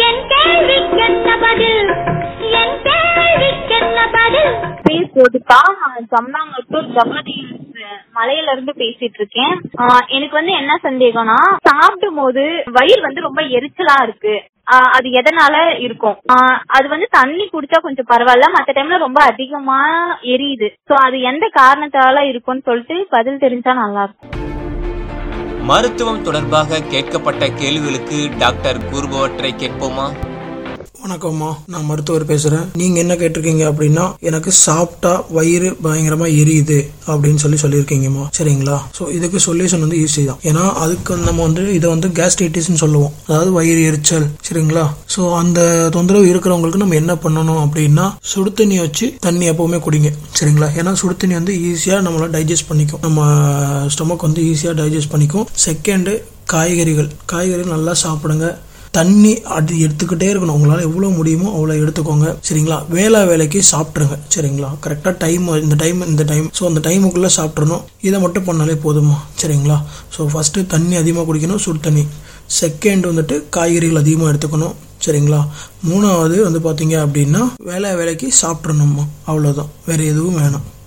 என் கேள்விக்கென்ன பதில் என் கேள்விக்கென்ன பதில் பேர் ஜோதிகா நான் ஜம்னாங்கத்தூர் ஜவாதி மலையில இருந்து பேசிட்டு இருக்கேன் ஆஹ் எனக்கு வந்து என்ன சந்தேகம்னா சாப்பிடும் போது வயிறு வந்து ரொம்ப எரிச்சலா இருக்கு ஆஹ் அது எதனால இருக்கும் ஆஹ் அது வந்து தண்ணி குடிச்சா கொஞ்சம் பரவாயில்ல மத்த டைம்ல ரொம்ப அதிகமா எரியுது சோ அது எந்த காரணத்தால இருக்கும்னு சொல்லிட்டு பதில் தெரிஞ்சா நல்லா இருக்கும் மருத்துவம் தொடர்பாக கேட்கப்பட்ட கேள்விகளுக்கு டாக்டர் கூறுபவற்றை கேட்போமா வணக்கம்மா நான் மருத்துவர் பேசுறேன் நீங்க என்ன கேட்டிருக்கீங்க அப்படின்னா எனக்கு சாப்பிட்டா வயிறு பயங்கரமா எரியுது அப்படின்னு சொல்லி சொல்லியிருக்கீங்கம்மா சரிங்களா ஸோ இதுக்கு சொல்யூஷன் வந்து ஈஸி தான் ஏன்னா அதுக்கு நம்ம வந்து இதை வந்து கேஸ்ட்ரைட்டிஸ்னு சொல்லுவோம் அதாவது வயிறு எரிச்சல் சரிங்களா ஸோ அந்த தொந்தரவு இருக்கிறவங்களுக்கு நம்ம என்ன பண்ணணும் அப்படின்னா சுடு தண்ணி வச்சு தண்ணி எப்பவுமே குடிங்க சரிங்களா ஏன்னா சுடு தண்ணி வந்து ஈஸியாக நம்மள டைஜஸ்ட் பண்ணிக்கும் நம்ம ஸ்டொமக் வந்து ஈஸியாக டைஜஸ்ட் பண்ணிக்கும் செகண்டு காய்கறிகள் காய்கறிகள் நல்லா சாப்பிடுங்க தண்ணி அது எடுத்துக்கிட்டே இருக்கணும் உங்களால் எவ்வளோ முடியுமோ அவ்வளோ எடுத்துக்கோங்க சரிங்களா வேளா வேலைக்கு சாப்பிட்ருங்க சரிங்களா கரெக்டாக டைம் இந்த டைம் இந்த டைம் ஸோ அந்த டைமுக்குள்ளே சாப்பிட்றணும் இதை மட்டும் பண்ணாலே போதுமா சரிங்களா ஸோ ஃபஸ்ட்டு தண்ணி அதிகமாக குடிக்கணும் சுடு தண்ணி செகண்ட் வந்துட்டு காய்கறிகள் அதிகமாக எடுத்துக்கணும் சரிங்களா மூணாவது வந்து பார்த்தீங்க அப்படின்னா வேலை வேலைக்கு சாப்பிட்றணுமா அவ்வளோதான் வேறு எதுவும் வேணாம்